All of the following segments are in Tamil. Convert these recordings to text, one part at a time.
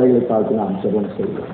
தலைகளை தாழ்த்தி நாம் ஜெபம் செய்வோம்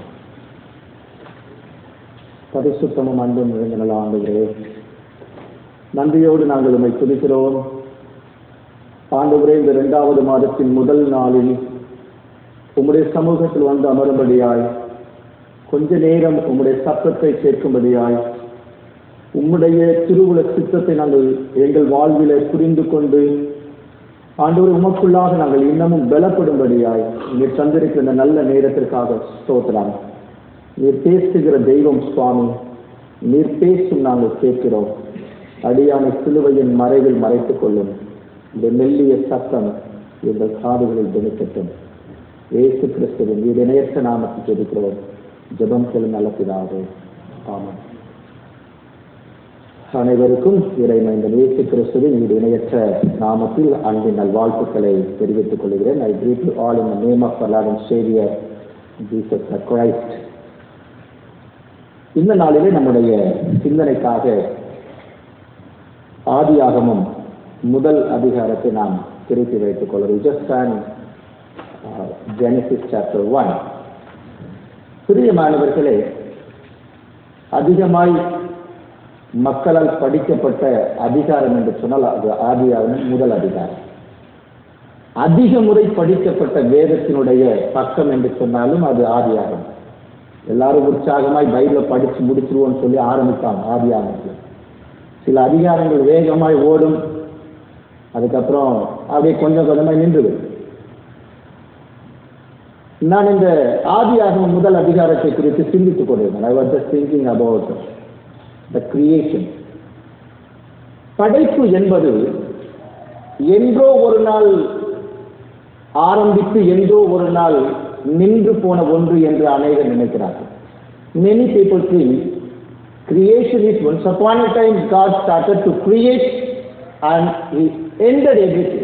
பரிசுத்தமும் அன்பும் நிறைந்த நல்ல ஆண்டுகிறே நன்றியோடு நாங்கள் உம்மை துதிக்கிறோம் ஆண்டுகிறே இந்த இரண்டாவது மாதத்தின் முதல் நாளில் உம்முடைய சமூகத்தில் வந்து அமரும்படியாய் கொஞ்ச நேரம் உம்முடைய சத்தத்தை கேட்கும்படியாய் உம்முடைய திருவுல சித்தத்தை நாங்கள் எங்கள் வாழ்விலே புரிந்து கொண்டு ஆண்டவர் உமக்குள்ளாக நாங்கள் இன்னமும் பலப்படும்படியாய் நீர் தந்திருக்கிற இந்த நல்ல நேரத்திற்காக ஸ்தோத்திரம் நீர் பேசுகிற தெய்வம் சுவாமி நீர் பேசும் நாங்கள் கேட்கிறோம் அடியான சிலுவையின் மறைவில் மறைத்துக் கொள்ளும் இந்த மெல்லிய சத்தம் எங்கள் காதுகளில் திணிக்கட்டும் ஏசு கிறிஸ்துவின் இது இணையற்ற நாமத்தை ஜெபிக்கிறோம் ஜெபம் செல்லும் நல்ல பிதாவே ஆமாம் அனைவருக்கும் இறைமை இந்த இயேசு கிறிஸ்துவின் இது இணையற்ற நாமத்தில் அன்பின் நல்வாழ்த்துக்களை தெரிவித்துக் கொள்கிறேன் I greet you all in the name of அல்லாவின் சேவியர் ஜீசஸ் கிரைஸ்ட் இந்த நாளிலே நம்முடைய சிந்தனைக்காக ஆதியாகமும் முதல் அதிகாரத்தை நாம் திருப்பி வைத்துக் கொள்வது just and Genesis chapter one பிரியமானவர்களே அதிகமாய் மக்களால் படிக்கப்பட்ட அதிகாரம் என்று சொன்னால் அது ஆதியாகமும் முதல் அதிகாரம் அதிக முறை படிக்கப்பட்ட வேதத்தினுடைய பக்கம் என்று சொன்னாலும் அது ஆதியாகம் எல்லாரும் உற்சாகமாய் பைபிளை படிச்சு முடிச்சிருவோம்னு சொல்லி ஆரம்பித்தாங்க ஆதியாகத்தில் சில அதிகாரங்கள் வேகமாய் ஓடும் அதுக்கப்புறம் அப்படியே கொஞ்சம் கொஞ்சமாய் நின்றுது நான் இந்த ஆதியாகம முதல் அதிகாரத்தை குறித்து சிந்தித்துக் கொண்டிருந்தேன் I was just thinking about the creation படைப்பு என்பது என்றோ ஒரு நாள் ஆரம்பித்து என்றோ ஒரு நாள் நின்று போன ஒன்று என்று அநேகர் நினைக்கிறார்கள் many people think creation is once upon a time God started to create and he ended everything.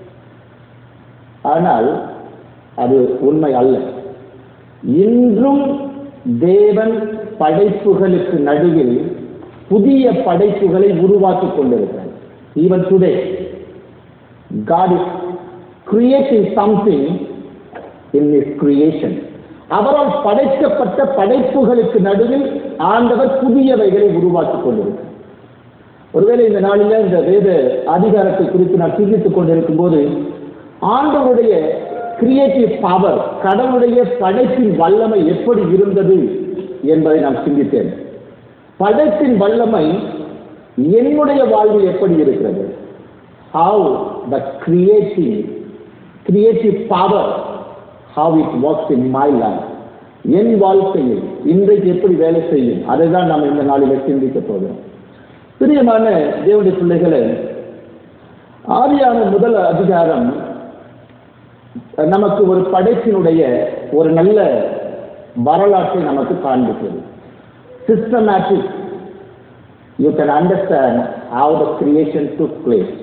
ஆனால் அது உண்மை அல்ல இன்றும் தேவன் படைப்புகளுக்கு நடுவில் புதிய படைப்புகளை உருவாக்கி கொண்டிருக்கிறார் even today God is creating something in is creation அவரால் படைக்கப்பட்ட படைப்புகளுக்கு நடுவில் ஆண்டவர் புதியவைகளை உருவாக்கி கொண்டிருக்கிறார் ஒருவேளை இந்த நாளில் இந்த வேத அதிகாரத்தை குறித்து நான் சிந்தித்துக் கொண்டிருக்கும் போது ஆண்டவருடைய கிரியேட்டிவ் பவர் கடவுளுடைய படைப்பின் வல்லமை எப்படி இருந்தது என்பதை நான் சிந்தித்தேன் படைப்பின் வல்லமை என்னுடைய வாழ்வில் எப்படி இருக்கிறது how the creative creative power how it works in my life என் வாழ்க்கையில் இன்றைக்கு எப்படி வேலை செய்யும் அதை தான் நாம் இந்த நாளில் சிந்திக்க போகிறோம் பிரியமான தேவனுடைய பிள்ளைகளை ஆதியான முதல் அதிகாரம் நமக்கு ஒரு படைப்பினுடைய ஒரு நல்ல வரலாற்றை நமக்கு காண்பிக்கிறது systematic you can understand how the creation to place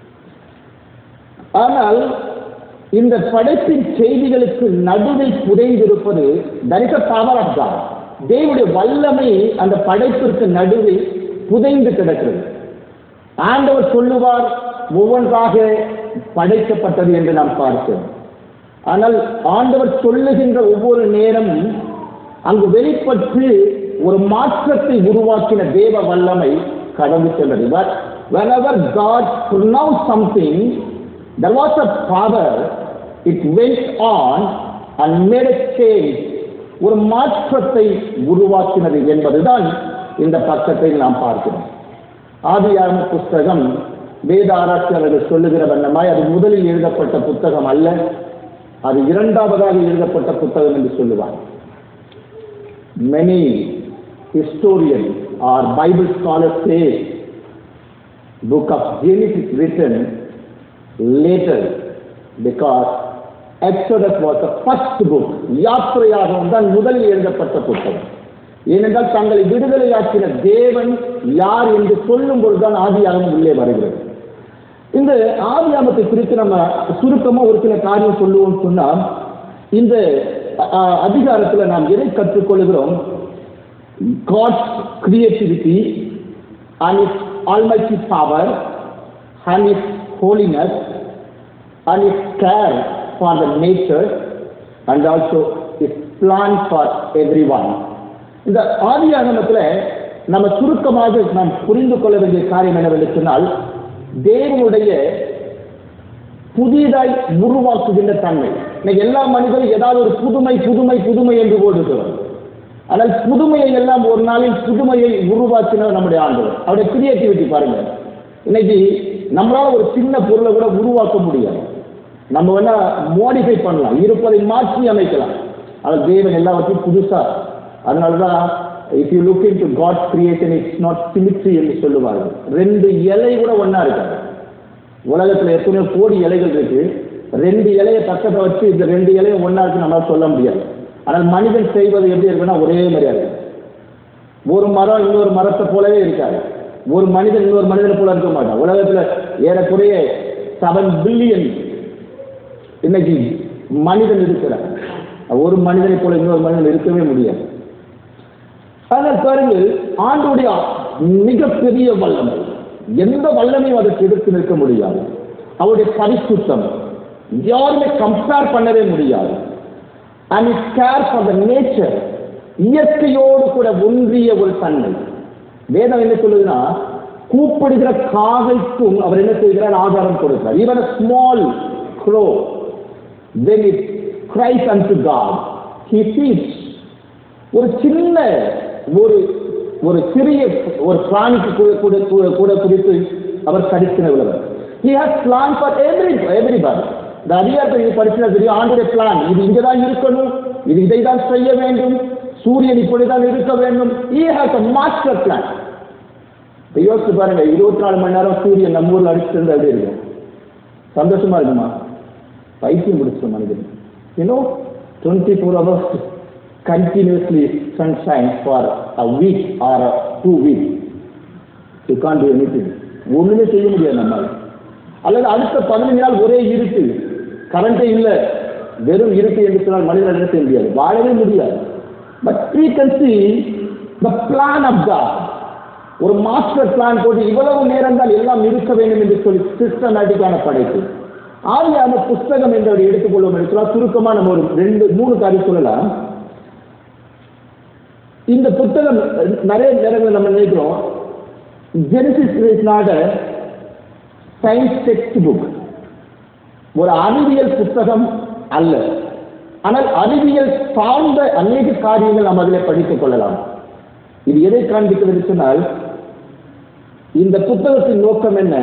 ஆனால் இந்த படைப்பின் செய்திகளுக்கு நடுவில் புதைந்திருப்பது தரிச பவர் ஆஃப் காட் தேவனுடைய வல்லமை அந்த படைப்பிற்கு நடுவில் புதைந்து கிடக்கிறது ஆண்டவர் சொல்லுவார் ஒவ்வொன்றாக படைக்கப்பட்டது என்று நாம் பார்க்கிறோம் ஆனால் ஆண்டவர் சொல்லுகின்ற ஒவ்வொரு நேரமும் அங்கு வெளிப்பட்டு ஒரு மாற்றத்தை உருவாக்கின தேவ வல்லமை கடந்து சென்றது but whenever God pronounced something there was a power it went on and made a change ஒரு மாற்றத்தை உருவாக்கினது என்பதுதான் இந்த பக்கத்தை நாம் பார்க்கிறோம் ஆதியாகம புஸ்தகம் வேத ஆராய்ச்சியாளர்கள் சொல்லுகிற வண்ணமாய் அது முதலில் எழுதப்பட்ட புத்தகம் அல்ல அது இரண்டாவதாக எழுதப்பட்ட புத்தகம் என்று சொல்லுவாங்க many historian are Bible scholar say book of Genesis written later because Exodus was the first book யாத்திரையாகவும் தான் முதலில் எழுதப்பட்ட புத்தகம் ஏனென்றால் தங்களை விடுதலையாக்கின தேவன் யார் என்று சொல்லும் பொழுதுதான் ஆதியாகமம் உள்ளே வருகிறது இந்த ஆதியாமத்தை குறித்து நம்ம சுருக்கமா ஒரு சில காரியம் சொல்லுவோம் சொன்னா இந்த அஹ், அதிகாரத்துல நாம் எதை கற்றுக்கொள்கிறோம் God's creativity and is almighty power and is holiness and his care for the nature and also is plan for every one இந்த ஆதி ஆகமத்தில் நம்ம சுருக்கமாக நாம் புரிந்து கொள்ள வேண்டிய காரியம் என்னவென்று சொன்னால் தேவனுடைய புதிதாய் உருவாக்குகின்ற தன்மை இன்னைக்கு எல்லா மனிதரும் ஏதாவது ஒரு புதுமை புதுமை புதுமை என்று ஓடுகிறோம் ஆனால் புதுமையை எல்லாம் ஒரு நாளில் புதுமையை உருவாக்கினவர் நம்முடைய ஆண்டவர் அவருடைய கிரியேட்டிவிட்டி பாருங்க இன்னைக்கு நம்மளால ஒரு சின்ன பொருளை கூட உருவாக்க முடியாது நம்ம வேணா மாடிஃபை பண்ணலாம் இருப்பதை மாற்றி அமைக்கலாம் ஆனால் தேவன் எல்லாவற்றையும் புதுசா அதனால தான் if you look into God creation it's not symmetry என்று சொல்லுவார்கள் ரெண்டு இலை கூட ஒண்ணா இருக்காது உலகத்துல எத்தனையோ கோடி இலைகள் இருக்கு ரெண்டு இலையை பக்கத்தை வச்சு இந்த ரெண்டு இலையும் ஒண்ணா இருக்கு நம்மளால சொல்ல முடியாது ஆனால் மனிதன் செய்வது எப்படி இருக்குன்னா ஒரே மாதிரியா இருக்கு ஒரு மரம் இன்னொரு மரத்தை போலவே இருக்காது ஒரு மனிதன் இன்னொரு மனிதனை போல இருக்க மாட்டான் உலகத்துல ஏறக்குறைய செவன் பில்லியன் இன்னைக்கு மனிதன் இருக்கிறார் ஒரு மனிதனை போல இன்னொரு மனிதன் இருக்கவே முடியாது ஆனால் பாருங்கள் ஆண்டுடைய மிகப்பெரிய வல்லமை எந்த வல்லமையும் அதற்கு எதிர்த்து நிற்க முடியாது அவருடைய பரிசுத்தம் யாருமே கம்பேர் பண்ணவே முடியாது and it care for the nature இயற்கையோடு கூட ஒன்றிய ஒரு தன்மை வேதம் என்ன சொல்லுதுன்னா கூப்பிடுகிற காகைக்கும் அவர் என்ன செய்கிறார் ஆதாரம் கொடுக்கிறார் even small crow when it cries unto God he feeds ஒரு சின்ன ஒரு ஒரு சிறிய ஒரு பிராணிக்கு கூட கூட கூட கூட குறித்து அவர் கடிக்கிற உள்ளவர் he has plan for every everybody இந்த அதிகாரத்தை இது படிச்சுனா தெரியும் ஆண்டுடைய பிளான் இது இங்கே தான் இருக்கணும் இது இதை தான் செய்ய வேண்டும் சூரியன் இப்படிதான் இருக்க வேண்டும் he has a master plan இப்ப யோசிச்சு பாருங்க இருபத்தி நாலு மணி நேரம் சூரியன் நம்ம ஊர்ல அடிச்சுட்டு இருந்தா எப்படி இருக்கும் சந்தோஷமா இருக்குமா பைத்தியம் பிடிச்ச மனிதன் you know twenty four hours continuously sunshine for a week or a two week you can do any thing ஒண்ணுமே செய்ய முடியாது நம்மால் அல்லது அடுத்த பதினஞ்சு நாள் ஒரே இருட்டு கரண்டே இல்லை வெறும் இருட்டு என்று சொன்னால் மனிதன் என்ன செய்ய முடியாது வாழவே முடியாது but we can see the plan of God ஒரு மாஸ்டர் பிளான் போட்டு இவ்வளவு நேரம் தான் எல்லாம் இருக்க வேண்டும் என்று சொல்லி சிஸ்டமேட்டிக்கான படைப்பு ஆதியான புஸ்தகம் என்று அவர் எடுத்துக்கொள்வோம் என்று சொன்னால் சுருக்கமா நம்ம ஒரு ரெண்டு மூணு காரியம் சொல்லலாம் இந்த புத்தகம் நிறைய நேரங்களில் நம்ம நினைக்கிறோம் Genesis is not a science text book ஒரு அறிவியல் புத்தகம் அல்ல ஆனால் அறிவியல் சார்ந்த அநேக காரியங்கள் நாம் அதில் படித்துக் கொள்ளலாம் இது எதை காண்பிக்கிறது சொன்னால் இந்த புத்தகத்தின் நோக்கம் என்ன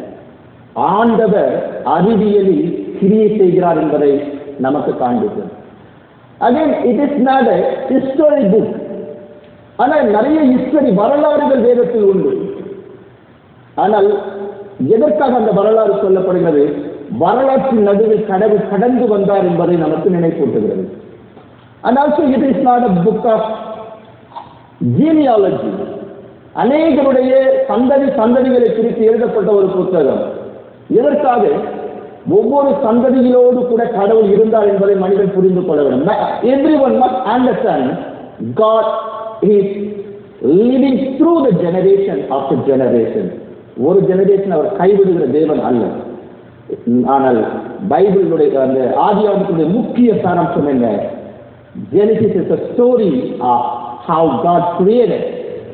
ஆண்டவர் அறிவியலில் கிரியை செய்கிறார் என்பதை நமக்கு காண்பிக்கும் again it is not a history book ஆனால் நிறைய ஹிஸ்டரி வரலாறுகள் வேதத்தில் உண்டு ஆனால் எதற்காக அந்த வரலாறு சொல்லப்படுகிறது வரலாற்றின் நடுவில் கடவுள் கடந்து வந்தார் என்பதை நமக்கு நினைப்பூட்டுகிறது and also it is not a book of genealogy அநேகருடைய சந்ததி சந்ததிகளை குறித்து எழுதப்பட்ட ஒரு புத்தகம் எதற்காக ஒவ்வொரு சந்ததிகளோடு கூட கடவுள் இருந்தார் என்பதை மனிதன் புரிந்து கொள்ள வேண்டும் every one must understand God is living through the generation after generation ஒரு ஜெனரேஷன் அவர் கைவிடுகிற தேவன் அல்ல ஆனால் பைபிளுடைய அந்த ஆதியாகத்துடைய முக்கிய சாராம்சம் என்ன Genesis is a story of how God created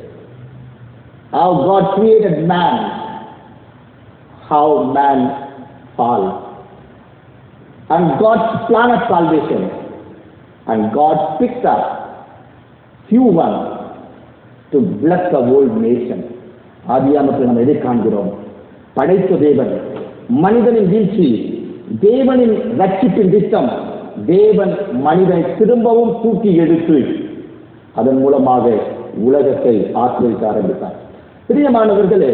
how God created man how man fall and God's plan of salvation and God picked up few ones to bless the whole nation ஆதியாமத்தில் நம்ம எதை காண்கிறோம் படைத்த தேவன் மனிதனின் வீழ்ச்சி தேவனின் ரட்சிப்பின் திட்டம் தேவன் மனிதனை திரும்பவும் தூக்கி எடுத்து அதன் மூலமாக உலகத்தை ஆசிரியக்க ஆரம்பித்தார் பிரியமானவர்களே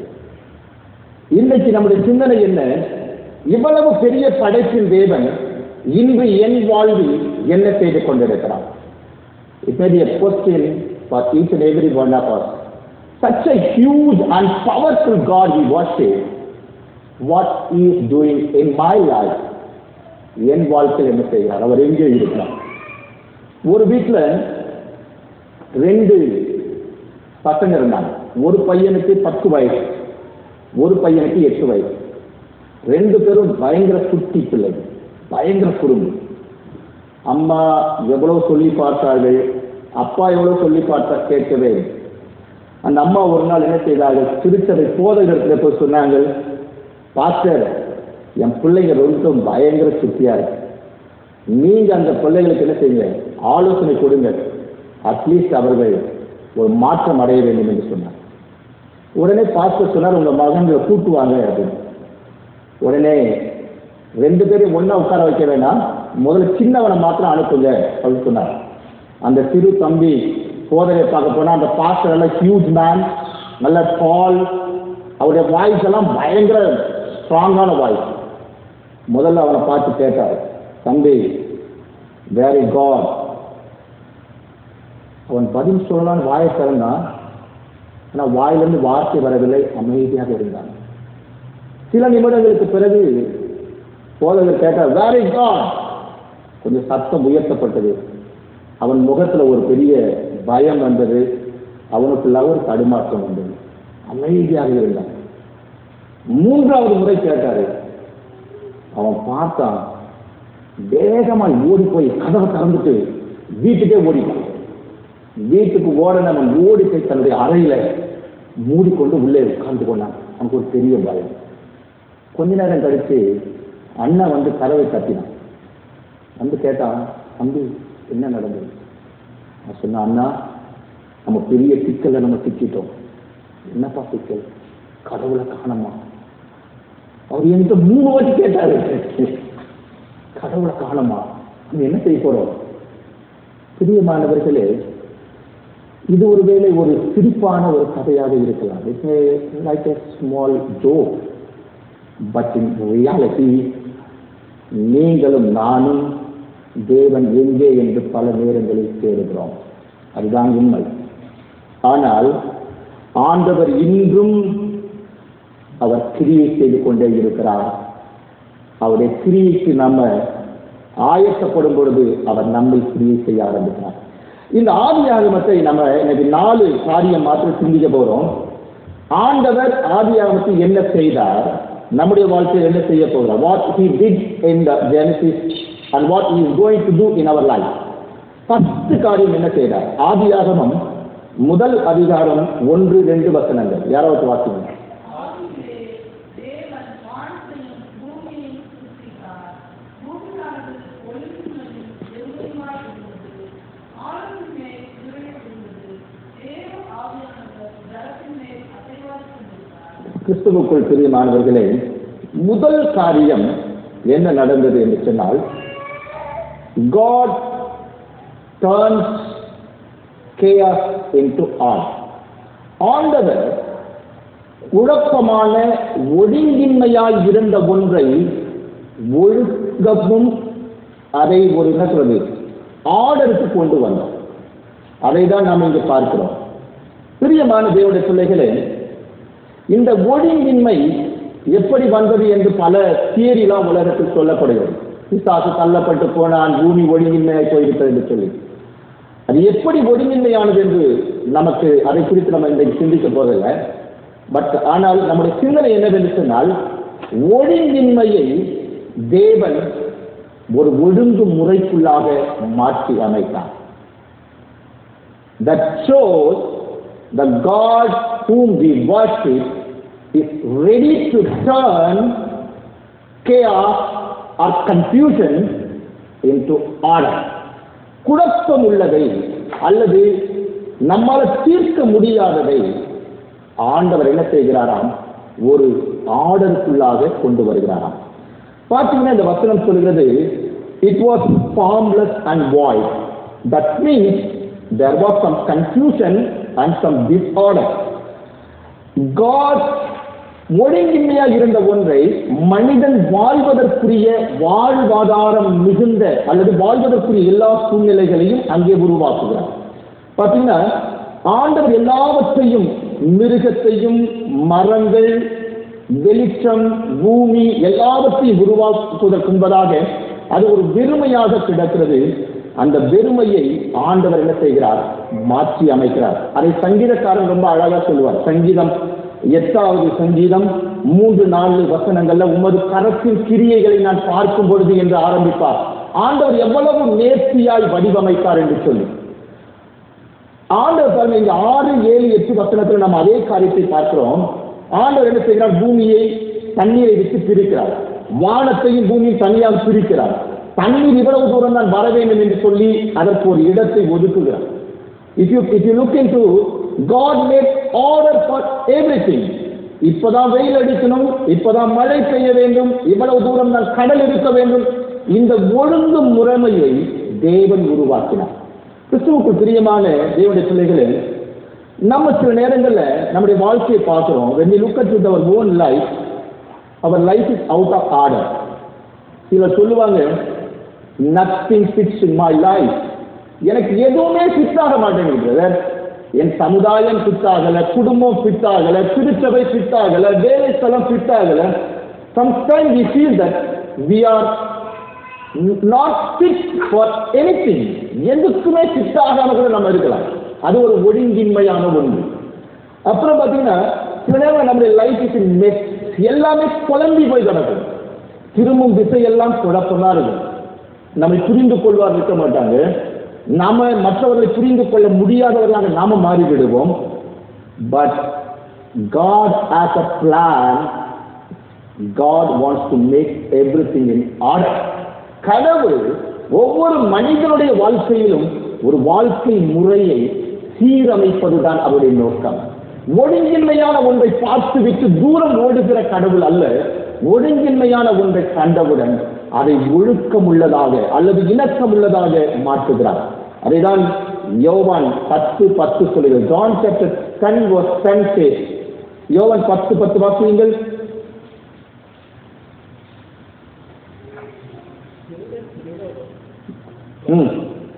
இன்னைக்கு நம்முடைய சிந்தனை என்ன இவ்வளவு பெரிய படைப்பின் தேவன் இன்று என் வாழ்வில் என்ன செய்து கொண்டிருக்கிறார் It may be a question for each and every one of us. Such a huge and powerful God we worship, what he is doing in my life என் வாழ்க்கையில் என்ன செய்கிறார் அவர் எங்கே இருக்கிறார் ஒரு வீட்டில் ரெண்டு பசங்க இருந்தாங்க ஒரு பையனுக்கு பத்து வயசு ஒரு பையனுக்கு எட்டு வயசு ரெண்டு பேரும் பயங்கர குட்டி பிள்ளை பயங்கர குறும்பு அம்மா எவ்வளவு சொல்லி பார்த்தார்கள் அப்பா எவ்வளவு சொல்லி பார்த்தா கேட்கவே இல்லை. அந்த அம்மா ஒரு நாள் என்ன செய்தார்கள் திருச்சபை போதகத்துல போய் சொன்னாங்க பாஸ்டர் என் பிள்ளைங்க ரொம்ப பயங்கர சுத்தியா இருக்கு நீங்க அந்த பிள்ளைகளுக்கு என்ன செய்யுங்க ஆலோசனை கொடுங்க அட்லீஸ்ட் அவர்கள் ஒரு மாற்றம் அடைய வேண்டும் என்று சொன்னார் உடனே பாஸ்டர் சொன்னார் உங்க மகன்களை கூட்டுவாங்க அப்படின்னு உடனே ரெண்டு பேரையும் ஒண்ணா உட்கார வைக்க வேண்டாம் முதல்ல சின்னவனை மாத்திரம் அனுப்புங்க அப்படின்னு சொன்னார் அந்த சிறு தம்பி போதனை பார்க்க போனா அந்த பாஸ்டர் எல்லாம் ஹியூஜ் மேன் நல்ல டால் அவருடைய வாய்ஸ் எல்லாம் பயங்கர ஸ்ட்ராங்கான வாய்ஸ் முதல்ல அவனை பார்த்து கேட்டார் தம்பி வேரி காட் அவன் பதில் சொல்லலான்னு வாயை திறந்தான் ஆனால் வாயிலிருந்து வார்த்தை வரவில்லை அமைதியாக இருந்தான் சில நிமிடங்களுக்கு பிறகு போதகர் கேட்டார் வேரி காட் கொஞ்சம் சத்தம் உயர்த்தப்பட்டது அவன் முகத்துல ஒரு பெரிய பயம் வந்தது அவனுக்குள்ளாக ஒரு தடுமாற்றம் வந்தது அமைதியாக இருந்தான் மூன்றாவது முறை கேட்டாரு அவன் பார்த்தான் வேகமாய் ஓடி போய் கதவை திறந்துட்டு வீட்டுக்கே ஓடிட்டான் வீட்டுக்கு ஓடன அவன் ஓடி போய் தன்னுடைய அறையில மூடிக்கொண்டு உள்ளே உட்கார்ந்து கொண்டான் அவனுக்கு ஒரு பெரிய பயம் கொஞ்ச நேரம் கழிச்சு அண்ணன் வந்து கதவை தட்டினான் வந்து கேட்டான் தம்பி என்ன நடந்தது நான் சொன்னேன் அண்ணா நம்ம பெரிய சிக்கல்ல நம்ம சிக்கிட்டோம் என்னப்பா சிக்கல் கடவுளை காணமா அவர் என்கிட்ட மூணு வாட்டி கேட்டாரு கடவுளை காணமா நீ என்ன செய்ய போறோம் பிரியமானவர்களே இது ஒருவேளை ஒரு சிரிப்பான ஒரு கதையாக இருக்கலாம் it's like a small joke but in reality நீங்களும் நானும் தேவன் எங்கே என்று பல நேரங்களில் தேடுகிறோம் அதுதான் உண்மை ஆனால் ஆண்டவர் இன்றும் அவர் கிரியை செய்து கொண்டே இருக்கிறார் அவருடைய கிரியைக்கு நம்ம ஆயத்தப்படும் பொழுது அவர் நம்மை கிரியை செய்ய ஆரம்பிக்கிறார் இந்த ஆதியாகமத்தை நம்ம எனக்கு நாலு காரியம் மாத்திரம் சிந்திக்க போறோம் ஆண்டவர் ஆதியாகமத்தை என்ன செய்தார் நம்முடைய வாழ்க்கையில் என்ன செய்ய போகிறார் what he did in the genesis and what he is going to do in our life பத்து காரியம் என்ன செய்தார் ஆதியாகமம் முதல் அதிகாரம் ஒன்று ரெண்டு வசனங்கள் யாராவது வாசிங்க ஆதியிலே தேவன் வானத்தையும் பூமியையும் சிருஷ்டித்தார். பூமியானது ஒளியுள்ளதும் வெறுமையுமாய் இருந்தது. ஆழத்தின் மேல் இருள் இருந்தது. தேவ ஆவியானவர் ஜலத்தின் மேல் அசைவாடிக் கொண்டிருந்தார். கிறிஸ்துவுக்குள் பிரியமானவர்களே முதல் காரியம் என்ன நடந்தது என்று சொன்னால் God turns chaos into order. ஆண்டவர் குழப்பமான ஒழுங்கின்மையாய் இருந்த ஒன்றை ஒழுக்கமும் அதை ஒரு என்ன சொல்றது ஆர்டருக்கு கொண்டு வந்தார் அதை தான் நாம் இங்கு பார்க்கிறோம் பிரியமான தேவனுடைய பிள்ளைகளே இந்த ஒழுங்கின்மை எப்படி வந்தது என்று பல தியரிலாம் உலகத்தில் சொல்லப்படுகிறது பிசாசு தள்ளப்பட்டு போனான் பூமி ஒழுங்கின்மையாய் போயிருக்கிறது என்று சொல்லி அது எப்படி ஒழுங்கின்மையானது என்று நமக்கு அதை குறித்து நம்ம இன்றைக்கு சிந்திக்க போவதில்லை பட் ஆனால் நம்முடைய சிந்தனை என்னவென்று சொன்னால் ஒழுங்கின்மையை தேவன் ஒரு ஒழுங்கு முறைக்குள்ளாக மாற்றி அமைத்தார் that shows the God whom we worship is ready to turn chaos or confusion into order. குழப்பம் உள்ளதை அல்லது நம்மால் தீர்க்க முடியாததை ஆண்டவர் என்ன செய்கிறாராம் ஒரு ஆர்டருக்குள்ளாக கொண்டு வருகிறாராம் பார்த்தீங்கன்னா இந்த வசனம் சொல்கிறது it was formless and void that means there was some confusion and some disorder God ஒழுங்கின்மையா இருந்த ஒன்றை மனிதன் வாழ்வதற்குரிய வாழ்வாதாரம் மிகுந்த அல்லது வாழ்வதற்குரிய எல்லா சூழ்நிலைகளையும் அங்கே உருவாக்குகிறார் பார்த்தீங்கன்னா ஆண்டவர் எல்லாவற்றையும் மிருகத்தையும் மரங்கள் வெளிச்சம் பூமி எல்லாவற்றையும் உருவாக்குவதற்கு முன்பதாக அது ஒரு வெறுமையாக கிடக்கிறது அந்த வெறுமையை ஆண்டவர் என்ன செய்கிறார் மாற்றி அமைக்கிறார் அதை சங்கீதக்காரன் ரொம்ப அழகா சொல்லுவார் சங்கீதம் எட்டாவது சங்கீதம் மூன்று நாலு வசனங்கள்ல உமது கரத்தின் கிரியைகளை நான் பார்க்கும் பொழுது என்று ஆரம்பிப்பார் ஆண்டவர் எவ்வளவு நேர்த்தியாய் வடிவமைத்தார் என்று சொல்லி ஆண்டவர் பாருங்க இங்க ஆறு ஏழு எட்டு வசனத்துல நம்ம அதே காரியத்தை பார்க்கிறோம் ஆண்டவர் என்ன செய்கிறார் பூமியை தண்ணீரை விட்டு பிரிக்கிறார் வானத்தையும் பூமியும் தனியாக பிரிக்கிறார் தண்ணீர் இவ்வளவு தூரம் தான் வர வேண்டும் என்று சொல்லி அதற்கு ஒரு இடத்தை ஒதுக்குகிறார் if you if you look into God made order for everything இப்பதான் வெயில் அடிக்கணும் இப்பதான் மழை பெய்ய வேண்டும் இவ்வளவு தூரம் தான் கடல் இருக்க வேண்டும் இந்த ஒழுங்கு முறைமையை தேவன் உருவாக்கினார் கிறிஸ்துவுக்கு பிரியமான தேவனுடைய பிள்ளைகளே நம்ம சில நேரங்கள்ல நம்முடைய வாழ்க்கையை பார்க்கிறோம் when we look at with our own life our life is out of order சிலர் சொல்லுவாங்க nothing fits in my life எனக்கு எதுவுமே ஃபிட் ஆக மாட்டேங்குது brother. என் சமுதாயம் ஃபிட் ஆகல குடும்பம் ஃபிட் ஆகல திருச்சபை ஃபிட் ஆகல வேலை ஸ்தலம் ஃபிட் ஆகல sometimes we feel that we are not fit for anything எதுக்குமே ஃபிட் ஆகாம கூட நம்ம இருக்கலாம் அது ஒரு ஒழுங்கின்மையான ஒன்று அப்புறம் பாத்தீங்கன்னா சில நேரம் நம்முடைய லைஃப் இஸ் மெஸ் எல்லாமே குழம்பி போய் கிடக்கும் திரும்பும் திசை எல்லாம் குழப்பமா இருக்கும் நம்மை புரிந்து கொள்வார் இருக்க மாட்டாங்க நாம மற்றவர்களை புரிந்து கொள்ள முடியாதவர்களாக நாம மாறிவிடுவோம் but God as a plan God wants to make every thing in order கடவுள் ஒவ்வொரு மனிதனுடைய வாழ்க்கையிலும் ஒரு வாழ்க்கை முறையை சீரமைப்பதுதான் அவருடைய நோக்கம் ஒழுங்கின்மையான ஒன்றை பார்த்து விட்டு தூரம் ஓடுகிற கடவுள் அல்ல ஒழுங்கின்மையான ஒன்றை கண்டவுடன் அதை ஒழுக்கம் உள்ளதாக அல்லது இணக்கம் உள்ளதாக மாற்றுகிறார் அதைதான் யோவான் பத்து பத்து சொல்லுங்கள் John chapter ten was ten says யோவான் பத்து பத்து வாசியுங்கள் ம்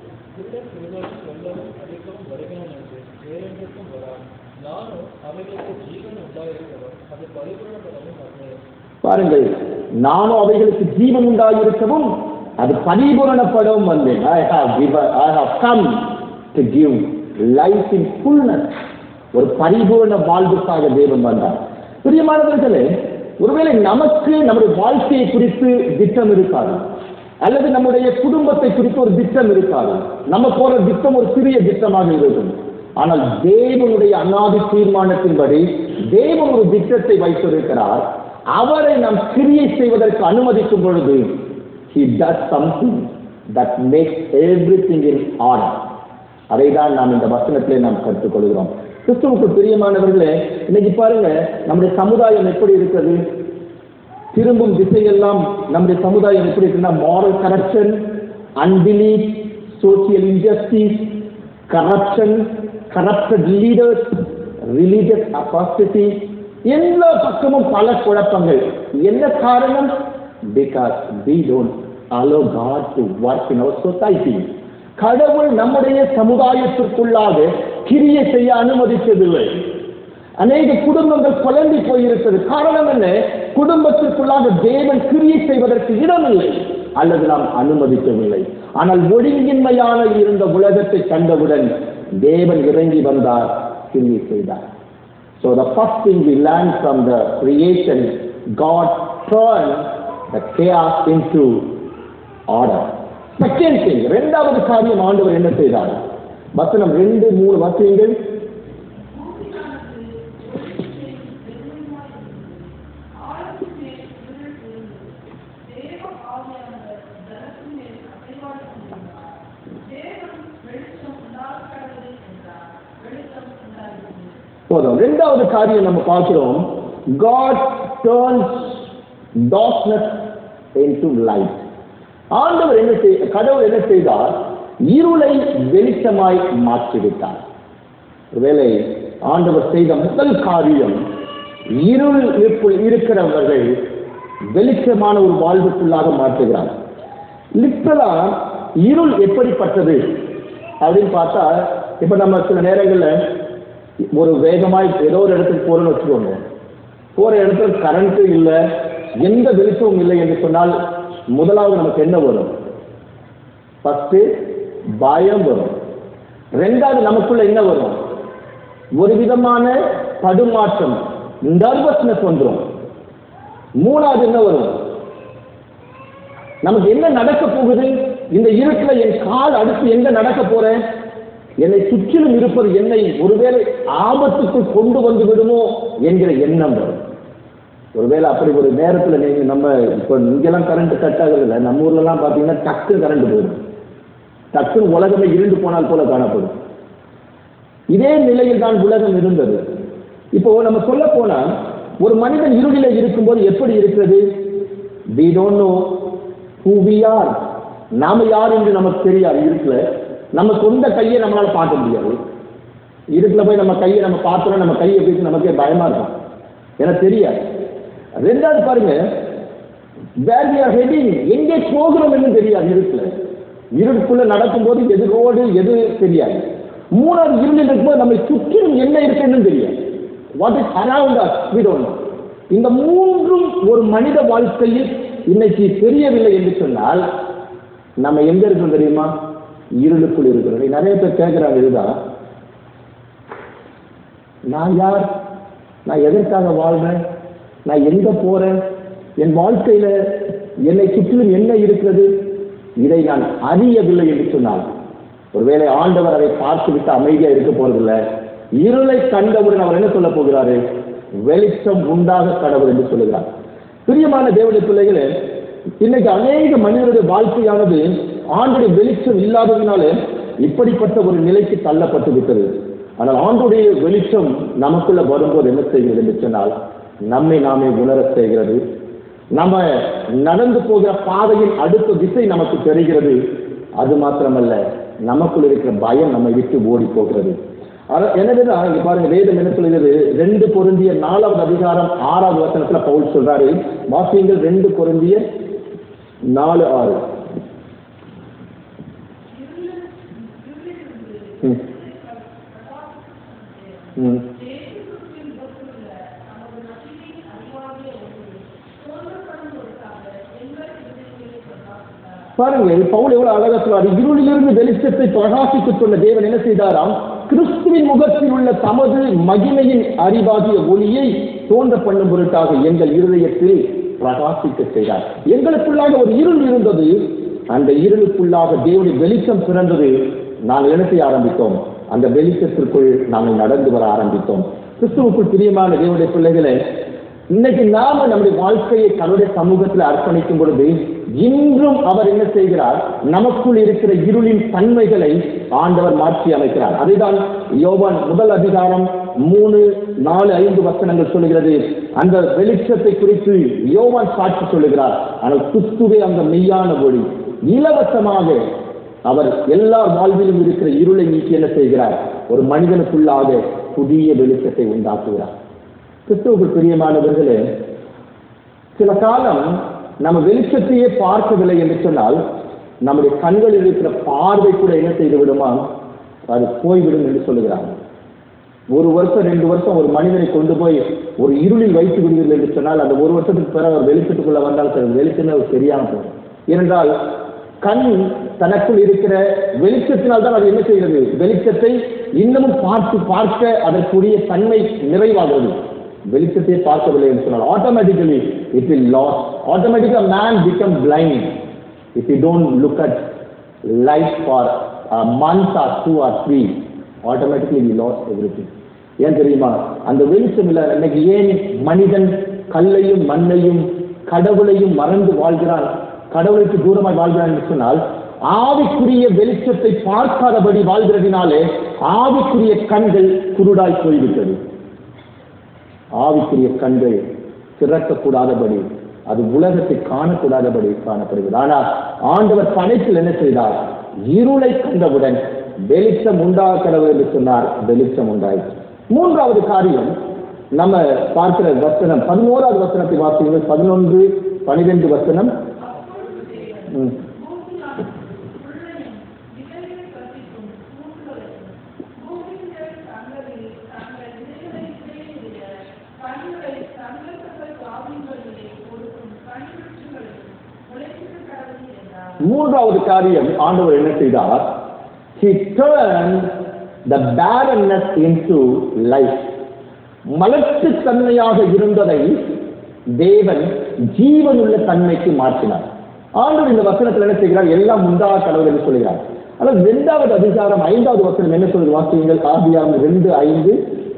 பாருங்கள் நானும் அவைகளுக்கு ஜீவன் உண்டாயிருக்கவும் அது பரிபூரணப்படவும் வந்தேன் I have I have come to give life in fullness ஒரு பரிபூரண வாழ்வுக்காக தேவன் வந்தார் பிரியமானவர்களே ஒருவேளை நமக்கு நம்முடைய வாழ்க்கையை குறித்து திட்டம் இருக்காது அல்லது நம்முடைய குடும்பத்தை குறித்து ஒரு திட்டம் இருக்காது நம்ம போற திட்டம் ஒரு சிறிய திட்டமாக இருக்கும் ஆனால் தேவனுடைய அநாதி தீர்மானத்தின்படி தேவன் ஒரு திட்டத்தை வைத்திருக்கிறார் அவரை நாம் கிரியை செய்வதற்கு அனுமதிக்கும் பொழுது he does something that makes everything in order அதை தான் நாம் இந்த வசனத்திலே நாம் கற்றுக்கொள்கிறோம் கிறிஸ்துவுக்கு பிரியமானவர்களே இன்னைக்கு பாருங்க நம்முடைய சமுதாயம் எப்படி இருக்கிறது திரும்பும் திசையெல்லாம் நம்முடைய சமுதாயம் எப்படி இருக்குன்னா moral corruption unbelief social injustice corruption corrupted leaders religious apathy எல்லா பக்கமும் பல குழப்பங்கள் என்ன காரணம் because we don't allow God to work in our society கடவுள் நம்முடைய சமுதாயத்திற்குள்ளாக கிரியை செய்ய அனுமதிக்கவில்லை அநேக குடும்பங்கள் குழம்பி போயிருக்கிறது காரணம் என்ன குடும்பத்திற்குள்ளாக தேவன் கிரியை செய்வதற்கு இடமில்லை அல்லது நாம் அனுமதிக்கவில்லை ஆனால் ஒழுங்கின்மையான இருந்த உலகத்தை கண்டவுடன் தேவன் இறங்கி வந்தார் கிரியை செய்தார் So the first thing we learn from the creation, God turned the chaos into order. Second thing, இரண்டாவது காரியம் ஆண்டவர் என்ன செய்தார் வசனம் ரெண்டு மூணு வசனங்கள் போதும் ரெண்டாவது காரியம் நம்ம பார்க்கிறோம் God turns darkness into light ஆண்டவர் என்ன செய் கடவுள் என்ன செய்தார் இருளை வெளிச்சமாய் மாற்றிவிட்டார் ஒருவேளை ஆண்டவர் செய்த முதல் காரியம் இருளுக்குள் இருக்கிறவர்கள் வெளிச்சமான ஒரு வாழ்வுக்குள்ளாக மாற்றுகிறார் லிட்டரலா இருள் எப்படிப்பட்டது அப்படின்னு பார்த்தா இப்ப நம்ம சில நேரங்கள்ல ஒரு வேகமாய் ஏதோ ஒரு இடத்துக்கு போறோம்னு வச்சுக்கோங்க போற இடத்துல கரண்ட் இல்லை எந்த வெளிச்சமும் இல்லை என்று சொன்னால் முதலாவது நமக்கு என்ன வரும் ஃபர்ஸ்ட் பயம் வரும் ரெண்டாவது நமக்குள்ள என்ன வரும் ஒரு விதமான தடுமாற்றம் நர்வஸ்னஸ் வந்துடும் மூணாவது என்ன வரும் நமக்கு என்ன நடக்க போகுது இந்த இருட்டுல என் கால் அடுத்து எங்க நடக்க போறேன் என்னை சுற்றிலும் இருப்பது என்னை ஒருவேளை ஆபத்துக்குள் கொண்டு வந்து விடுமோ என்கிற எண்ணம் வரும் ஒருவேளை அப்படி ஒரு நேரத்துல நீங்க நம்ம இப்ப இங்கெல்லாம் கரண்ட் கட் ஆகுறது இல்லை நம்ம ஊர்ல எல்லாம் பாத்தீங்கன்னா டக்கு கரண்ட் போயிடும் டக்குன்னு உலகமே இருண்டு போனால் போல காணப்படும் இதே நிலையில் தான் உலகம் இருந்தது இப்போ நம்ம சொல்ல போனா ஒரு மனிதன் இருளில இருக்கும்போது எப்படி இருக்கிறது we don't know who we are நாம யார் என்று நமக்கு தெரியாது இருட்டுல நம்ம சொந்த கையை நம்மளால பார்க்க முடியாது இருட்டுல போய் நம்ம கையை நம்ம பார்த்தோம்னா நம்ம கையை பேசி நமக்கே பயமா இருக்கும் எனக்கு தெரியாது ரெண்டாவது பாருங்க வேர் we are heading எங்கே போகிறோம் என்று தெரியாது இருட்டுல இருட்டுக்குள்ள நடக்கும்போது எது ரோடு எது தெரியாது மூணாவது இருளில் இருக்கும்போது நம்மை சுற்றிலும் என்ன இருக்குன்னு தெரியாது what is around us we don't know இந்த மூன்றும் ஒரு மனித வாழ்க்கையில் இன்னைக்கு தெரியவில்லை என்று சொன்னால் நம்ம எங்க இருக்கோம் தெரியுமா இருளுக்குள் இருக்கிறோம் நிறைய பேர் கேட்கிறாங்க இதுதான் நான் யார் நான் எதற்காக வாழ்றேன் நான் எங்க போறேன் என் வாழ்க்கையில என்னை சுற்றிலும் என்ன இருக்கிறது இதை நான் அறியவில்லை என்று சொன்னால் ஒருவேளை ஆண்டவர் அதை பார்த்து விட்டு அமைதியா இருக்க போறதில்ல இருளை கண்டவுடன் அவர் என்ன சொல்ல போகிறாரு வெளிச்சம் உண்டாக கடவுள் என்று சொல்லுகிறார் பிரியமான தேவனுடைய பிள்ளைகளே இன்னைக்கு அநேக மனிதருடைய வாழ்க்கையானது ஆண்டுடைய வெளிச்சம் இல்லாததினால இப்படிப்பட்ட ஒரு நிலைக்கு தள்ளப்பட்டு விட்டது ஆனால் ஆண்டுடைய வெளிச்சம் நமக்குள்ள வரும்போது என்ன செய்கிறது என்று சொன்னால் நம்மை நாமே உணரச் செய்கிறது நம்ம நடந்து போகிற பாதையின் அடுத்த திசை நமக்கு தெரிகிறது அது மாத்திரமல்ல நமக்குள் இருக்கிற பயம் நம்மை விட்டு ஓடி போகிறது அத- எனவேதான் இங்க பாருங்க வேதம் என்ன சொல்கிறது ரெண்டு பொருந்திய நாலாவது அதிகாரம் ஆறாவது வசனத்துல பவுல் சொல்றாரு வாசியங்கள் ரெண்டு பொருந்திய நாலு ஆறு ம். ம். பாருங்க இது பவுல் எவ்வளவு அழகா சொல்றாரு இருளிலிருந்து வெளிச்சத்தை பிரகாசிக்க சொன்ன தேவன் என்ன செய்தாராம் கிறிஸ்துவின் முகத்தில் உள்ள தமது மகிமையின் அறிவாகிய ஒளியை தோன்ற பண்ணும் பொருட்டாக எங்கள் இருதயத்தில் பிரகாசிக்க செய்தார் எங்களுக்குள்ளாக ஒரு இருள் இருந்தது அந்த இருளுக்குள்ளாக தேவனுடைய வெளிச்சம் பிறந்தது நாங்கள் என்ன செய்ய ஆரம்பித்தோம் அந்த வெளிச்சத்திற்குள் நாங்கள் நடந்து வர ஆரம்பித்தோம் கிறிஸ்துவுக்குள் பிரியமான தேவனுடைய பிள்ளைகளே இன்னைக்கு நாம நம்முடைய வாழ்க்கையை தன்னுடைய சமூகத்தில் அர்ப்பணிக்கும் பொழுது இன்றும் அவர் என்ன செய்கிறார் நமக்குள் இருக்கிற இருளின் தன்மைகளை ஆண்டவர் மாற்றி அமைக்கிறார் அதுதான் யோவான் முதல் அதிகாரம் மூணு நாலு ஐந்து வசனங்கள் சொல்லுகிறது அந்த வெளிச்சத்தை குறித்து யோவான் சாட்சி சொல்லுகிறார் ஆனால் கிறிஸ்துவே அந்த மெய்யான ஒளி இலவசமாக அவர் எல்லா வாழ்விலும் இருக்கிற இருளை நீக்கி என்ன செய்கிறார் ஒரு மனிதனுக்குள்ளாக புதிய வெளிச்சத்தை உண்டாக்குகிறார் கிறிஸ்துவுக்கு பிரியமானவர்களே சில காலம் நம்ம வெளிச்சத்தையே பார்க்கவில்லை என்று சொன்னால் நம்முடைய கண்களில் இருக்கிற பார்வை கூட என்ன செய்து விடுமா அது போய்விடும் என்று சொல்லுகிறாங்க ஒரு வருஷம் ரெண்டு வருஷம் ஒரு மனிதனை கொண்டு போய் ஒரு இருளில் வைத்து விடுவீர்கள் என்று சொன்னால் அந்த ஒரு வருஷத்துக்கு பிறகு அவர் வெளிச்சத்துக்குள்ள வந்தால் சரி வெளிச்சமே அவர் தெரியாம போகும் ஏனென்றால் கண் தனக்குள் இருக்கிற வெளிச்சத்தினால் தான் அது என்ன செய்கிறது வெளிச்சத்தை இன்னமும் பார்த்து பார்க்க அதற்குரிய தன்மை நிறைவாகிறது வெளிச்சத்தை பார்க்கவில்லை என்று சொன்னால் ஆட்டோமேட்டிக்கலி இட் வில் லாஸ் ஆட்டோமேட்டிக்கா man become blind if you don't look at life for month or two or three automatically we lose every ஏன் தெரியுமா அந்த வெளிச்சம் இல்லை இன்னைக்கு ஏன் மனிதன் கல்லையும் மண்ணையும் கடவுளையும் மறந்து வாழ்கிறான் கடவுளுக்கு தூரமாய் வாழ்கிறான் என்று சொன்னால் ஆவிக்குரிய வெளிச்சத்தை பார்க்காதபடி வாழ்கிறதினாலே ஆவிக்குரிய கண்கள் குருடாய் போய்விட்டது ஆவிக்குரிய கண்கள் திறக்கக்கூடாதபடி அது உலகத்தை காணக்கூடாதபடி காணப்படுகிறது ஆனால் ஆண்டவர் படைப்பில் என்ன செய்தார் இருளை கண்டவுடன் வெளிச்சம் உண்டாக கடவுள் என்று சொன்னார் வெளிச்சம் உண்டாயிற்று மூன்றாவது காரியம் நம்ம பார்க்கிற வசனம் பதினோராவது வசனத்தை வாசிங்கள் பதினொன்று பனிரெண்டு வசனம் ம். மூன்றாவது காரியம் ஆண்டவர் என்ன செய்தார் he turned the barrenness into life மலட்டுத்தன்மையாக இருந்ததை தேவன் ஜீவனுள்ள தன்மைக்கு மாற்றினார் ஆண்டவர் இந்த வசனத்தில் என்ன செய்கிறார் எல்லாம் உண்டாக கடவுள் என்று சொல்கிறார் ஆனால் இரண்டாவது அதிகாரம் ஐந்தாவது வசனம் என்ன சொல்லுது வாசியுங்கள் ஆதியாரம் ரெண்டு ஐந்து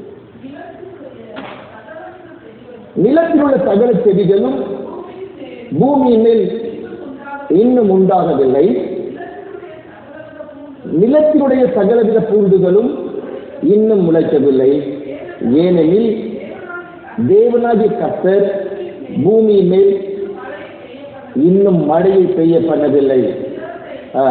நிலத்தில் உள்ள சகல செடிகளும் பூமியின் மேல் இன்னும் உண்டாகவில்லை நிலத்தினுடைய சகலவித பூண்டுகளும் இன்னும் முளைக்கவில்லை ஏனெனில் தேவனாகிய கர்த்தர் பூமியின் மேல் இன்னும் மழையை பெய்ய பண்ணவில்லை ஆ.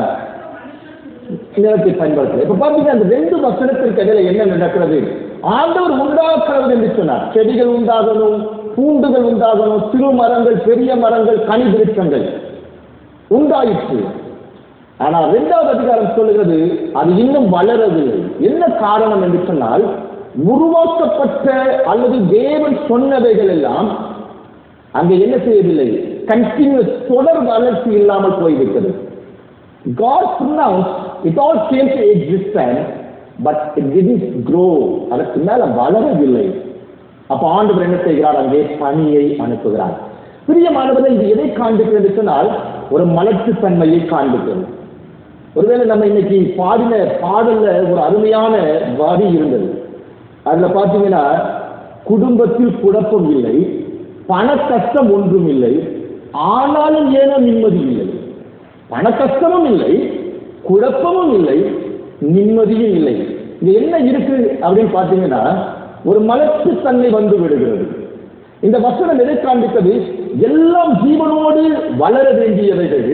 நிலத்தை பயன்படுத்தல இப்ப பாத்தீங்கன்னா அந்த ரெண்டு வசனத்திற்கு இடையில என்ன நடக்கிறது ஆண்டவர் உண்டாக்கிறது என்று சொன்னார் செடிகள் உண்டாகணும் பூண்டுகள் உண்டாகணும் சிறு மரங்கள் பெரிய மரங்கள் கனி விருட்சங்கள் உண்டாயிற்று ஆனா இரண்டாவது அதிகாரம் சொல்லுகிறது அது இன்னும் வளரவில்லை என்ன காரணம் என்று சொன்னால் உருவாக்கப்பட்ட அல்லது தேவன் சொன்னவைகள் எல்லாம் அங்கே என்ன செய்யவில்லை கண்டினியூஸ் தொடர் வளர்ச்சி இல்லாமல் போய்விட்டது God pronounced it all came to existence but it didn't grow அதற்கு மேல வளரவில்லை அப்ப ஆண்டவர் என்ன செய்கிறார் அங்கே பணியை அனுப்புகிறார் பிரியமானவர்கள் இது எதை காண்பிக்கிறது என்று சொன்னால் ஒரு மலர்ச்சி தன்மையை காண்பிக்கிறது ஒருவேளை நம்ம இன்னைக்கு பாடின பாடல்ல ஒரு அருமையான வரி இருந்தது அதுல பாத்தீங்கன்னா குடும்பத்தில் குழப்பம் இல்லை பண கஷ்டம் ஒன்றும் இல்லை ஆனாலும் ஏனோ நிம்மதி இல்லை பண கஷ்டமும் இல்லை குழப்பமும் இல்லை நிம்மதியும் இல்லை இது என்ன இருக்கு அப்படின்னு பாத்தீங்கன்னா ஒரு மலர்ச்சி தன்மை வந்து விடுகிறது இந்த வசனம் எதை காண்பித்தது எல்லாம் ஜீவனோடு வளர வேண்டியவைகள்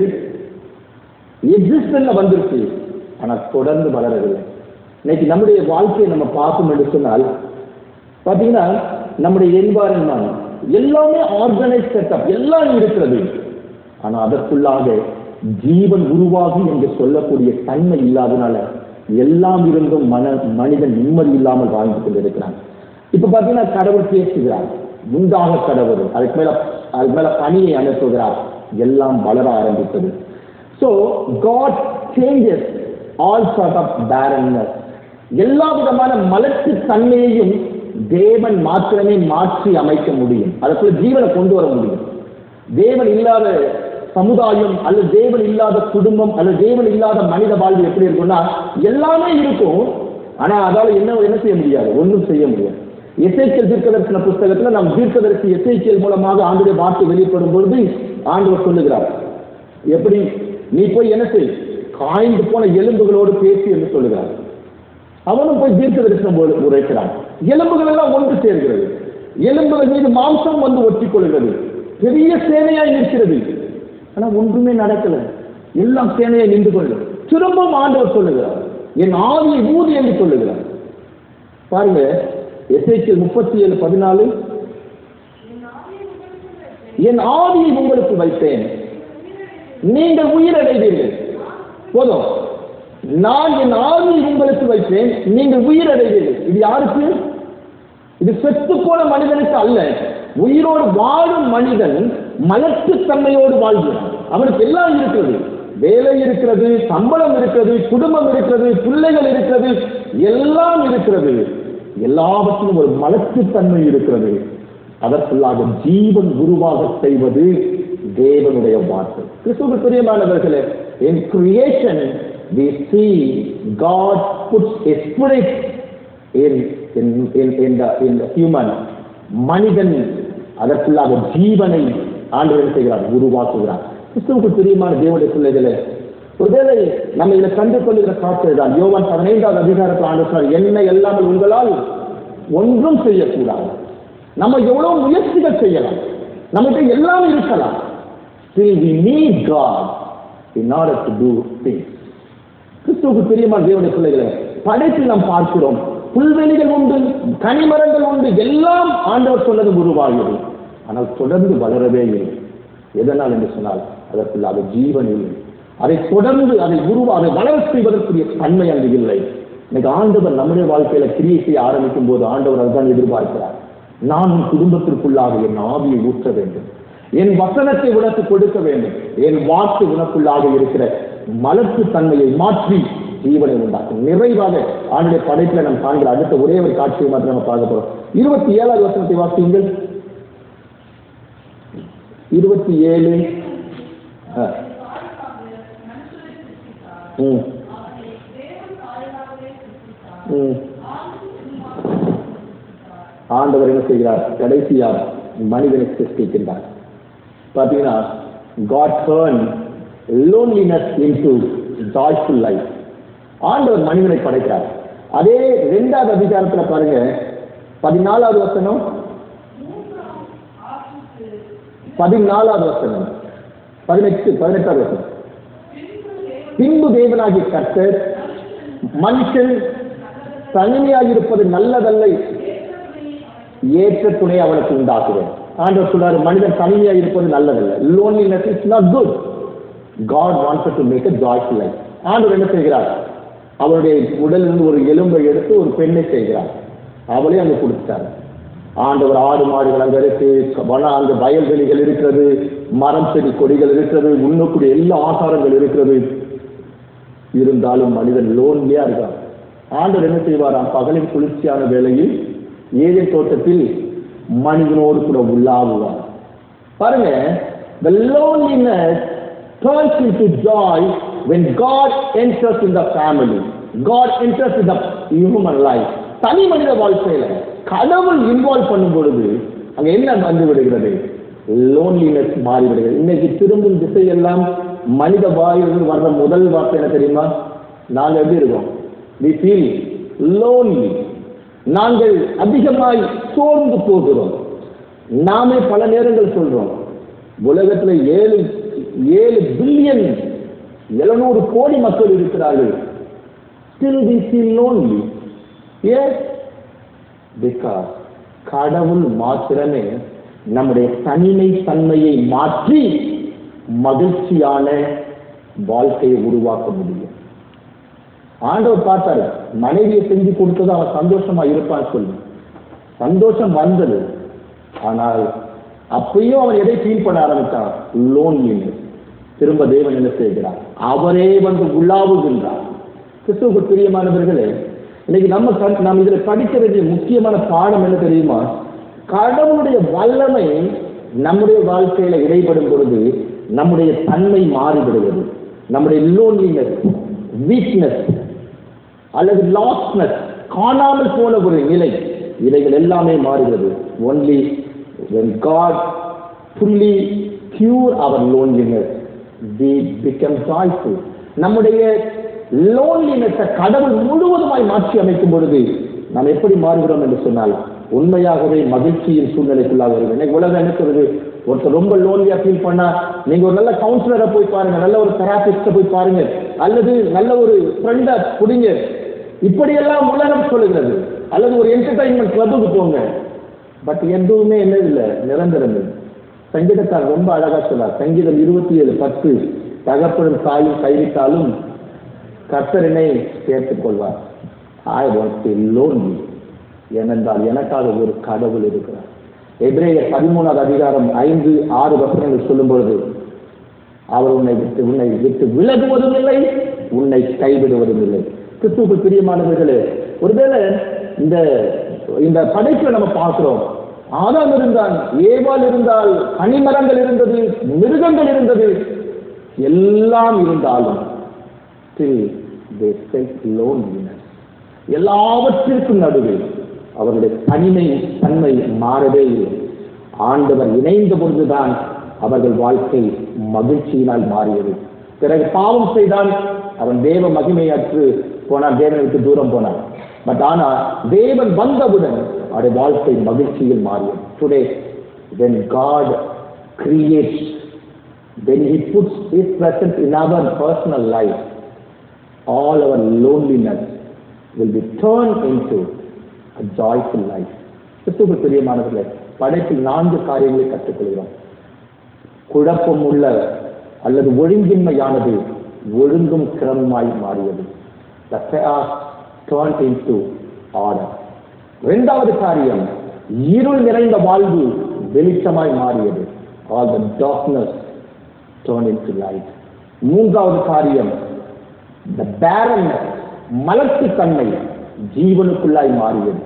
எக்ஸிஸ்டன்ல வந்திருக்கு ஆனா தொடர்ந்து வளரவில்லை இன்னைக்கு நம்முடைய வாழ்க்கையை நம்ம பார்ப்போம் என்று சொன்னால் பாத்தீங்கன்னா நம்முடைய என்வாரன்மெண்ட் எல்லாமே ஆர்கனைஸ் செட்டப் எல்லாம் இருக்கிறது ஆனா அதற்குள்ளாக ஜீவன் உருவாகி என்று சொல்லக்கூடிய தன்மை இல்லாதனால எல்லாம் இருந்தும் மன மனிதன் நிம்மதி இல்லாமல் வாழ்ந்து கொண்டிருக்கிறான் இப்ப பாத்தீங்கன்னா கடவுள் பேசுகிறார் உண்டாக கடவுள் அதுக்கு மேல அதுக்கு மேல பணியை அனுப்புகிறார் எல்லாம் வளர ஆரம்பித்தது so God changes all sort of barrenness எல்லா விதமான மலர்ச்சி தன்மையையும் தேவன் மாத்திரமே மாற்றி அமைக்க முடியும் அதற்குள்ள ஜீவனை கொண்டு வர முடியும் தேவன் இல்லாத சமுதாயம் அல்லது தேவன் இல்லாத குடும்பம் அல்லது தேவன் இல்லாத மனித வாழ்வு எப்படி இருக்கும்னா எல்லாமே இருக்கும் ஆனா அதால என்ன என்ன செய்ய முடியாது ஒன்றும் செய்ய முடியாது எசைக்கியல் தீர்க்கதரிசன புஸ்தகத்துல நம் தீர்க்கதரிசி எசைக்கியல் மூலமாக ஆண்டுடைய வார்த்தை வெளிப்படும் பொழுது ஆண்டவர் சொல்லுகிறார் எப்படி நீ போய் என்ன செய் காய்ந்து போன எலும்புகளோடு பேசி என்று சொல்லுகிறார் அவனும் போய் தீர்க்க தரிசனம் உரை- உரைக்கிறான் எலும்புகள் எல்லாம் ஒன்று சேர்கிறது எலும்புகள் மீது மாம்சம் வந்து ஒட்டிக் கொள்கிறது பெரிய சேனையாய் நிற்கிறது ஆனா ஒன்றுமே நடக்கல எல்லாம் சேனையாய் நின்று கொள்ளும் திரும்பவும் ஆண்டவர் சொல்லுகிறார் என் ஆவியை ஊதி என்று சொல்லுகிறார் பாருங்க எஸ்ஐக்கியல் முப்பத்தி ஏழு பதினாலு என் ஆவியை உங்களுக்கு வைத்தேன் நீங்கள் உயிரடைவீர்கள் போதும் நான் என் ஆவியை உங்களுக்கு வைத்தேன் நீங்கள் உயிரடைவீர்கள் இது யாருக்கு இது செத்து போன மனிதனுக்கு அல்ல உயிரோடு வாழும் மனிதன் மலர்ச்சி தன்மையோடு வாழ்கிறான் அவனுக்கு எல்லாம் இருக்கிறது வேலை இருக்கிறது சம்பளம் இருக்கிறது குடும்பம் இருக்கிறது பிள்ளைகள் இருக்கிறது எல்லாம் இருக்கிறது எல்லாவற்றிலும் ஒரு மலர்ச்சி தன்மை இருக்கிறது அதற்குள்ளாக ஜீவன் உருவாக செய்வது தேவனுடைய வார்த்தை கிறிஸ்துவ பிரியமானவர்களே in creation we see God puts a spirit in in in in the in the human மனிதன் அதற்குள்ளாக ஜீவனை ஆண்டவர் செய்கிறார் உருவாக்குகிறார் கிறிஸ்துவுக்கு பிரியமான தேவனுடைய பிள்ளைகளே ஒருவேளை நம்ம இதில் கண்டு கொள்ளுகிற காற்று தான் யோவான் பதினைந்தாவது அதிகாரத்தில் ஆண்டு சொன்னார் என்ன இல்லாமல் உங்களால் ஒன்றும் செய்யக்கூடாது நம்ம எவ்வளவு முயற்சிகள் செய்யலாம் நமக்கு எல்லாம் இருக்கலாம் still we need God in order to do things கிறிஸ்துவுக்கு பிரியமான தேவனுடைய பிள்ளைகளே படைப்பில் நாம் பார்க்கிறோம் புல்வெளிகள் உண்டு கனிமரங்கள் உண்டு எல்லாம் ஆண்டவர் சொன்னது உருவாகிறது ஆனால் தொடர்ந்து வளரவே இல்லை எதனால் என்று சொன்னால் அதற்குள்ளாக ஜீவன் இல்லை அதை தொடர்ந்து அதை உருவா அதை வளர செய்வதற்குரிய தன்மை அங்கு இல்லை இன்னைக்கு ஆண்டவர் நம்முடைய வாழ்க்கையில கிரியை செய்ய ஆரம்பிக்கும் போது ஆண்டவர் அதுதான் எதிர்பார்க்கிறார் நான் உன் குடும்பத்திற்குள்ளாக என் ஆவியை ஊற்ற வேண்டும் என் வசனத்தை உனக்கு கொடுக்க வேண்டும் என் வாக்கு உனக்குள்ளாக இருக்கிற மலர்ச்சி தன்மையை மாற்றி ஜீவனை உண்டாக்கும் நிறைவாக ஆண்டுடைய படைப்பில் நாம் காண்கிற அடுத்த ஒரே ஒரு காட்சியை மாத்திரம் நம்ம பார்க்க போறோம் இருபத்தி ஏழாவது வசனத்தை வாசியுங்கள் இருபத்தி ஏழு ஆ. தாய்க்காக மனுஷரை சிருஷ்டித்தார் ம் அவனை தேவன் தாயாகவே சிருஷ்டித்தார் ம் ஆணும் பெண்ணுமாக சிருஷ்டித்தார் ஆண்டவர் என்ன செய்கிறார் கடைசியாக மனிதனை சிருஷ்டிக்கின்றார் பார்த்தீங்கன்னா God turn loneliness into joyful life ஆண்டவர் மனிதனை படைக்கிறார் அதே ரெண்டாவது அதிகாரத்துல பாருங்க பதினாலாவது வசனம் மூன்றாம் ஆற்றுக்கு பதினாலாவது வசனம் பதினெட்டு பதினெட்டாவது வசனம் பின்பு தேவன் பின்பு தேவனாகிய கர்த்தர் மனுஷன் தனிமையாக இருப்பது நல்லதல்ல ஏற்ற துணை அவனுக்கு உண்டாக்குவேன் ஆண்டவர் சொல்றாரு மனிதன் தனிமையாக இருப்பது நல்லதல்ல loneliness is not good God wants to make a joyful life ஆண்டவர் என்ன செய்கிறார் அவருடைய உடலிலிருந்து ஒரு எலும்பை எடுத்து ஒரு பெண்ணை செய்கிறார் அவளே அங்க கொடுத்தார் ஆண்டவர் ஆடு மாடுகள் அங்க இருக்கு வன அங்க வயல்வெளிகள் இருக்கிறது மரம் செடி கொடிகள் இருக்கிறது உண்ணக்கூடிய எல்லா ஆகாரங்கள் இருக்கிறது இருந்தாலும் மனிதன் லோன்லியா இருக்கான் ஆண்டவர் என்ன செய்வாராம் பகலின் குளிர்ச்சியான வேளையில் ஏழை தோட்டத்தில் மனிதனோடு கூட உள்ளாவுவார் பாருங்க the loneliness turns into joy when God enters in the family God enters in the human life தனி மனித வாழ்க்கையில கடவுள் இன்வால்வ் பண்ணும் பொழுது அங்க என்ன வந்து விடுகிறது லோன்லினஸ் மாறி விடுகிறது இன்னைக்கு திரும்பும் திசையெல்லாம் மனித வாயிலிருந்து வர்ற முதல் வார்த்தை என்ன தெரியுமா நாங்க எப்படி இருக்கோம் we feel lonely நாங்கள் அதிகமாய் சோர்ந்து போகிறோம் நாமே பல நேரங்கள் சொல்றோம் உலகத்துல ஏழு ஏழு பில்லியன் எழுநூறு கோடி மக்கள் இருக்கிறார்கள் still we feel lonely yes because கடவுள் மாத்திரமே நம்முடைய தனிமை தன்மையை மாற்றி மகிழ்ச்சியான வாழ்க்கையை உருவாக்க முடியும் ஆண்டவர் பார்த்தாரு மனைவியை செஞ்சு கொடுத்தது அவன் சந்தோஷமா இருப்பான்னு சொல்லி சந்தோஷம் வந்தது ஆனால் அப்பயும் அவன் எதை ஃபீல் பண்ண ஆரம்பித்தான் லோன்லினஸ் திரும்ப தேவன் என்ன செய்கிறார் அவரே வந்து உலாவுகின்றார் கிறிஸ்துவுக்கு பிரியமானவர்களே இன்னைக்கு நம்ம கண்- நாம் இதுல படிக்க வேண்டிய முக்கியமான பாடம் என்ன தெரியுமா கடவுளுடைய வல்லமை நம்முடைய வாழ்க்கையில இடைப்படும் பொழுது நம்முடைய தன்மை மாறிவிடுவது நம்முடைய லோன்லினஸ் வீக்னஸ் அல்லது லாஸ்ட்னஸ் காணாமல் போன ஒரு நிலை இவைகள் எல்லாமே மாறுகிறது only when God fully cure our loneliness we become joyful நம்முடைய லோன்லினஸை கடவுள் முழுவதுமாய் மாற்றி அமைக்கும் பொழுது நாம் எப்படி மாறுகிறோம் என்று சொன்னால் உண்மையாகவே மகிழ்ச்சியின் சூழ்நிலைக்குள்ளாக வருவோம் இன்னைக்கு உலகம் என்ன சொல்றது ஒருத்தர் ரொம்ப லோன்லியா ஃபீல் பண்ணா நீங்க ஒரு நல்ல கவுன்சிலரை போய் பாருங்க நல்ல ஒரு தெராபிஸ்ட போய் பாருங்க அல்லது நல்ல ஒரு ஃப்ரெண்டை புடிங்க இப்படியெல்லாம் உலகம் சொல்லுகிறது அல்லது ஒரு என்டர்டைன்மெண்ட் கிளப்புக்கு போங்க பட் எதுவுமே என்ன இல்லை நிரந்தரம் இல்லை. சங்கீதக்கார் ரொம்ப அழகா சொன்னார் சங்கீதம் இருபத்தி ஏழு பத்து தகப்பனும் தாயும் கைவிட்டாலும் கர்த்தரனை சேர்த்துக் கொள்வார் ஐ வாண்ட் டு லோன்லி ஏனென்றால் எனக்காக ஒரு கடவுள் இருக்கிறார் எபிரேயர் பதிமூணாவது அதிகாரம் ஐந்து ஆறு வசனங்கள் சொல்லும் பொழுது அவர் உன்னை விட்டு உன்னை விட்டு விலகுவதும் இல்லை உன்னை கைவிடுவதும் இல்லை கிறிஸ்துவுக்கு பிரியமானவர்களே ஒருவேளை இந்த இந்த படைப்புல நம்ம பார்க்கிறோம் ஆதாம் இருந்தான் ஏவாள் இருந்தால் கனிமரங்கள் இருந்தது மிருகங்கள் இருந்தது எல்லாம் இருந்தாலும் still they felt loneliness எல்லாவற்றிற்கும் நடுவில் அவருடைய தனிமை தன்மை மாறவே இல்லை ஆண்டவர் இணைந்த பொழுதுதான் அவர்கள் வாழ்க்கை மகிழ்ச்சியினால் மாறியது பிறகு பாவம் செய்தான் அவன் தேவ மகிமையற்று போனான் தேவனுக்கு தூரம் போனான் பட் ஆனா தேவன் வந்தவுடன் அவருடைய வாழ்க்கை மகிழ்ச்சியில் மாறியது today when God creates when he puts his presence in our personal life all our loneliness will be turned into a joyful life. கிறிஸ்துவுக்கு பிரியமானவர்களே படைப்பில் நான்கு காரியங்களை கற்றுக்கொள்கிறோம் குழப்பம் உள்ள அல்லது ஒழுங்கின்மையானது ஒழுங்கும் கிரமமாய் மாறியது The chaos turned into order. இரண்டாவது காரியம் இருள் நிறைந்த வாழ்வு வெளிச்சமாய் மாறியது all the darkness turned into light. மூன்றாவது காரியம் the barrenness மலர்ச்சித்தன்மை ஜீவனுக்குள்ளாய் மாறியது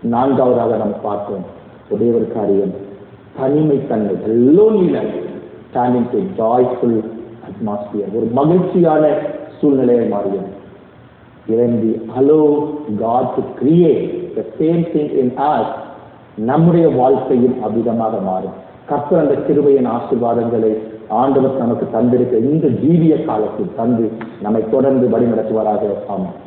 நான்காவதாக நாம் பார்த்தோம் ஒரே ஒரு காரியம் தனிமைத்தன்மை loneliness turned into a joyful atmosphere ஒரு மகிழ்ச்சியான சூழ்நிலையை மாறியது when we allow God to create the same thing in us நம்முடைய வாழ்க்கையும் அவ்விதமாக மாறும் கர்த்தர் அந்த கிருபையின் ஆசீர்வாதங்களை ஆண்டவர் நமக்கு தந்திருக்க இந்த ஜீவிய காலத்தில் தந்து நம்மை தொடர்ந்து வழி நடத்துவாராக ஆமாம்